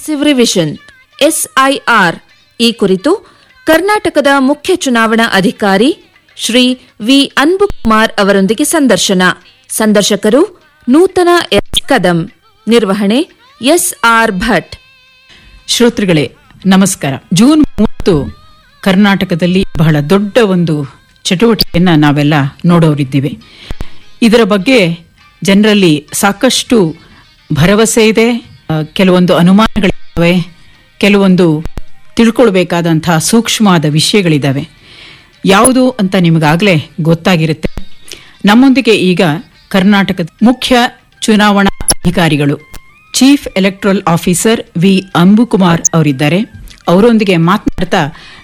comprehensive revision SIR ಈ ಕುರಿತು ಕರ್ನಾಟಕದ ಮುಖ್ಯ ಚುನಾವಣಾ ಅಧಿಕಾರಿ ಶ್ರೀ ವಿ ಅನ್ಬುಕುಮಾರ್ ಅವರೊಂದಿಗೆ ಸಂದರ್ಶನ ಸಂದರ್ಶಕರು ನೂತನ ಎಸ್ ಕದಂ ನಿರ್ವಹಣೆ ಎಸ್ಆರ್ ಭಟ್ ಶ್ರೋತೃಗಳೇ ನಮಸ್ಕಾರ ಜೂನ್ ಮೂವತ್ತು ಕರ್ನಾಟಕದಲ್ಲಿ ಬಹಳ ದೊಡ್ಡ ಒಂದು ಚಟುವಟಿಕೆಯನ್ನ ನಾವೆಲ್ಲ ನೋಡೋರಿದ್ದೀವಿ ಇದರ ಬಗ್ಗೆ ಜನರಲ್ಲಿ ಸಾಕಷ್ಟು ಭರವಸೆ ಇದೆ ಆ, ಕೆಲವೊಂದು ಅನುಮಾನಗಳಿದ್ದಾವೆ ಕೆಲವೊಂದು ತಿಳ್ಕೊಳ್ಬೇಕಾದಂತಹ ಸೂಕ್ಷ್ಮವಾದ ವಿಷಯಗಳಿದ್ದಾವೆ ಯಾವುದು ಅಂತ ನಿಮಗಾಗಲೇ ಗೊತ್ತಾಗಿರುತ್ತೆ ನಮ್ಮೊಂದಿಗೆ ಈಗ ಕರ್ನಾಟಕದ ಮುಖ್ಯ ಚುನಾವಣಾ ಅಧಿಕಾರಿಗಳು chief electoral officer V Anbukumar ಅವರಿದ್ದಾರೆ ಅವರೊಂದಿಗೆ ಮಾತನಾಡ್ತಾ